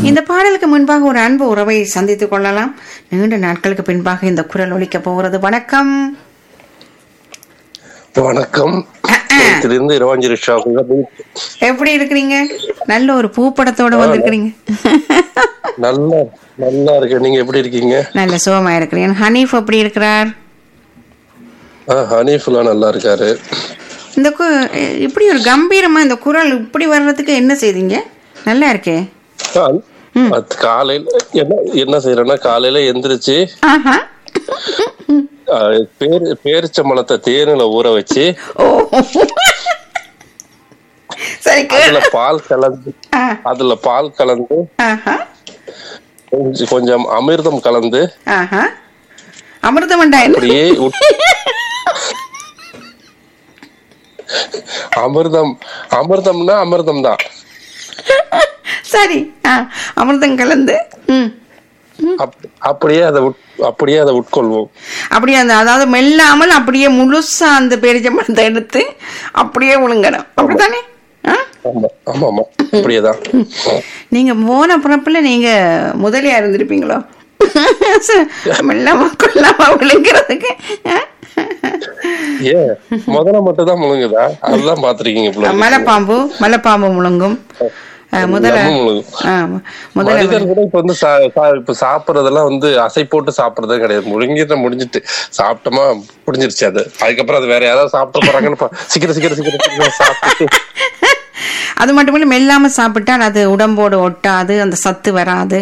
இந்த பாடலுக்கு முன்பாக ஒரு அன்பு உறவை சந்தித்துக் கொள்ளலாம் நீண்ட நாட்களுக்கு பின்பாக இந்த குரல் ஒலிக்க போகிறது வணக்கம் வணக்கம் இருந்து இரவாஞ்சலி ஷாப் எப்படி இருக்கிறீங்க நல்ல ஒரு பூப்படத்தோட வந்திருக்கிறீங்க நல்லா நல்லா இருக்கு நீங்க எப்படி இருக்கீங்க நல்ல சுகமா இருக்கிறேன் ஹனீஃப் எப்படி இருக்கிறார் ஆ, ஹனீஃபுல்லா நல்லா இருக்காரு இந்த கு இப்படி ஒரு கம்பீரமா இந்த குரல் இப்படி வர்றதுக்கு என்ன செய்தீங்க நல்லா இருக்கே ஆ, அது காலையில என்ன என்ன செய்யறேன்னா காலையில எந்திரிச்சு ஆஹா ஆ, பேரு பேரிச்சம்பழத்தை தேனில ஊற வச்சு ஓ சரி கேளு அதுல பால் கலந்து ஆ, அதுல பால் கலந்து ஆஹா கொஞ்சம் கொஞ்சம் அமிர்தம் கலந்து ஆஹா அமிர்தமண்டா என்ன அப்படியே உட்- அமிர்தம் அமிர்தம்னா அமிர்தம் தான் சரி ஆ அமிர்தம் கலந்து ம் அப்- அப்படியே அதை உட்- அப்படியே அதை உட்கொள்வோம் அப்படியே அந்த அதாவது மெல்லாமல் அப்படியே முழுசா அந்த பேரிச்சம்பழத்தை எடுத்து அப்படியே விழுங்கணும் அப்படித்தானே ஆ ஆமா ஆமா ஆமா அப்படியேதான் நீங்க போன பிறப்புல நீங்க முதலியா இருந்திருப்பீங்களோ மெல்லாம கொள்ளாம விழுங்கிறதுக்கு ஆ? ஏன் முதல்ல மட்டும் தான் முழுங்குதா அதெல்லாம் பாத்திருக்கீங்க போல இருக்கு. மலைப்பாம்பு மலைப்பாம்பு முழுங்கும் ஆ, முதல்ல நம்ம முழுங்கும். ஆ, முதல்ல மனிதர் கூட இப்ப வந்து சா- சா- இப்ப சாப்பிடறதெல்லாம் வந்து அசை போட்டு சாப்பிடறதே கிடையாது முழுங்கிட்ட முடிஞ்சிட்டு சாப்பிட்டோமா முடிஞ்சிருச்சு அது அதுக்கப்புறம் அது வேற யாராவது சாப்பிட்டு போறாங்கன்னு பா- சீக்கிரம் சீக்கிரம் சீக்கிரம் சீக்கிரம் சாப்பிட்டு அது மட்டும் இல்லை மெல்லாம சாப்பிட்டால் அது உடம்போடு ஒட்டாது அந்த சத்து வராது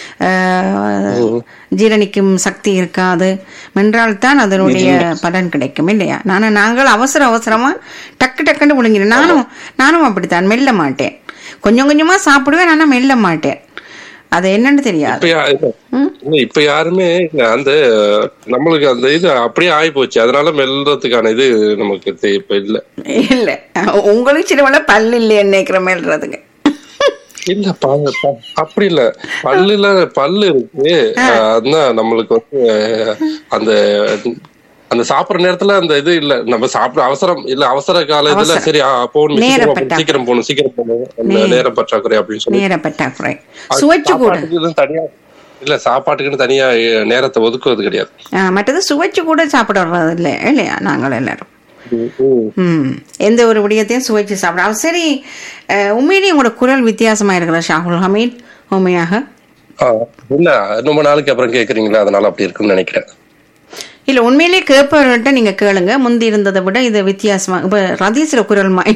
ஆஹ், ஜீரணிக்கும் சக்தி இருக்காது மென்றால்தான் அதனுடைய பலன் கிடைக்கும் இல்லையா நானும் நாங்கள் அவசர அவசரமா டக்கு டக்குன்னு முழுங்கினேன் நானும் நானும் அப்படித்தான் மெல்ல மாட்டேன் கொஞ்சம் கொஞ்சமா சாப்பிடுவேன் ஆனா மெல்ல மாட்டேன் அது என்னன்னு தெரியாது இப்ப யா- இல்ல, இப்ப யாருமே அந்த நம்மளுக்கு அந்த இது அப்படியே ஆகி போச்சு அதனால மெல்றதுக்கான இது நமக்கு தெ- இப்ப இல்ல இல்ல உங்களுக்கு சில பல்லு இல்லையே நினைக்கிற மேல்றதுங்க இல்ல ப- ப- அப்படி இல்ல பல்லுல பல்லு இருக்கு அஹ் அதான் நம்மளுக்கு வந்து அஹ், அந்த அந்த சாப்பிடுற நேரத்துல அந்த இது இல்ல நம்ம சாப்பிட அவசரம் இல்ல அவசர கால இதுல அவசரம். சரி ஆ, போகணும் நேர சீக்கிரம் பற்றாக்குறை. சீக்கிரம் போகணும் சீக்கிரம் போகணும் அந்த நேர பற்றாக்குறை அப்படின்னு சொல்லி நேர பற்றாக்குறை சுவைச்சு கூட சாப்பாட்டுக்கு தனியா இல்ல சாப்பாட்டுக்குன்னு தனியா அஹ், நேரத்தை ஒதுக்குவது கிடையாது ஆ, மற்றது சுவைச்சு கூட சாப்பிட வர்றது இல்லை இல்லையா நாங்கள் எல்லாரும் ம். ம் எந்த ஒரு விடயத்தையும் சுவைச்சு சாப்பிடலாம் சரி அஹ், உண்மையிலேயே உங்களோட குரல் வித்தியாசமா இருக்கிற ஷாகுல் ஹமீத் உண்மையாக ஆ, இல்ல ரொம்ப நாளைக்கு அப்புறம் கேக்குறீங்களா அதனால அப்படி இருக்குன்னு நினைக்கிறேன் இல்ல உண்மையிலேயே கேட்பவர்கள்ட்ட நீங்க கேளுங்க முந்தி இருந்ததை விட இது வித்தியாசமா இப்ப ரதீஸ்ல குரல் மா